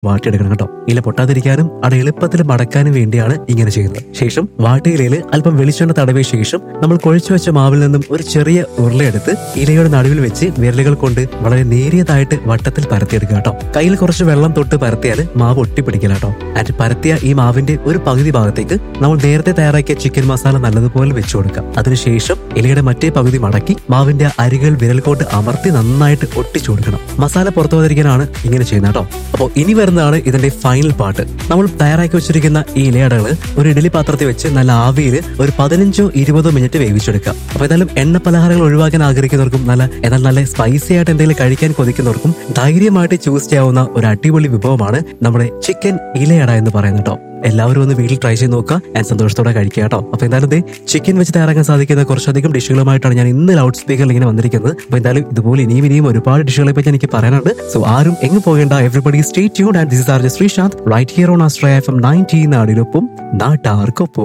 വാട്ടിയെടുക്കണം കേട്ടോ ഇല പൊട്ടാതിരിക്കാനും അത് എളുപ്പത്തിൽ മടക്കാനും വേണ്ടിയാണ് ഇങ്ങനെ ചെയ്യുന്നത് ശേഷം വാട്ടിയിലയിൽ അല്പം വെളിച്ചെണ്ണ തടവിയ ശേഷം നമ്മൾ കുഴച്ചു വെച്ച മാവിൽ നിന്നും ഒരു ചെറിയ ഉരുളയെടുത്ത് ഇലയുടെ നടുവിൽ വെച്ച് വിരലുകൾ കൊണ്ട് വളരെ നേരിയതായിട്ട് വട്ടത്തിൽ പരത്തിയെടുക്കുക കേട്ടോ കയ്യിൽ കുറച്ച് വെള്ളം തൊട്ട് പരത്തിയാൽ മാവ് ഒട്ടിപ്പിടിക്കില്ല കേട്ടോ ആൻഡ് പരത്തിയ ഈ മാവിന്റെ ഒരു പകുതി ഭാഗത്തേക്ക് നമ്മൾ നേരത്തെ തയ്യാറാക്കിയ ചിക്കൻ മസാല നല്ലതുപോലെ വെച്ചു കൊടുക്കാം അതിനുശേഷം ഇലയുടെ മറ്റേ പകുതി മടക്കി മാവിന്റെ അരികൾ വിരൽ കൊണ്ട് അമർത്തി നന്നായിട്ട് ഒട്ടിച്ചു കൊടുക്കണം മസാല പുറത്തു പോകാതിരിക്കാനാണ് ഇങ്ങനെ ചെയ്യുന്നത് കേട്ടോ അപ്പോൾ ഇനി വരുന്നതാണ് ഇതിന്റെ ഫൈനൽ പാർട്ട് നമ്മൾ തയ്യാറാക്കി വെച്ചിരിക്കുന്ന ഈ ഇലയടകൾ ഒരു ഇഡലി പാത്രത്തിൽ വെച്ച് നല്ല ആവിയിൽ ഒരു പതിനഞ്ചോ ഇരുപതോ മിനിറ്റ് വേവിച്ചെടുക്കാം അപ്പൊ ഏതായാലും എണ്ണ പലഹാരങ്ങൾ ഒഴിവാക്കാൻ ആഗ്രഹിക്കുന്നവർക്കും നല്ല എന്നാൽ നല്ല സ്പൈസി ആയിട്ട് എന്തെങ്കിലും കഴിക്കാൻ കൊതിക്കുന്നവർക്കും ധൈര്യമായിട്ട് ചൂസ് ചെയ്യാവുന്ന ഒരു അടിപൊളി വിഭവമാണ് നമ്മുടെ ചിക്കൻ ഇലയട എന്ന് പറയുന്നത് കേട്ടോ എല്ലാവരും ഒന്ന് വീട്ടിൽ ട്രൈ ചെയ്ത് നോക്കുക ഞാൻ സന്തോഷത്തോടെ കഴിക്കുക കേട്ടോ അപ്പൊ എന്തായാലും ദേ ചിക്കൻ വെച്ച് തയ്യാറാക്കാൻ സാധിക്കുന്ന കുറച്ചധികം ഡിഷുകളുമായിട്ടാണ് ഞാൻ ഇന്ന് ലൗഡ് സ്പീക്കറിൽ ഇങ്ങനെ വന്നിരിക്കുന്നത് അപ്പൊ എന്തായാലും ഇതുപോലെ ഇനിയും ഇനിയും ഒരുപാട് ഡിഷുകളെ പറ്റി എനിക്ക് പറയാനുണ്ട് സോ ആരും എങ്ങ് പോകേണ്ട everybody stay tune and this are Sreesanth right here on ആസ്ട്രയ എഫ് എം നയൻറ്റീൻ നാടിനൊപ്പം നാട്ടാർക്കൊപ്പം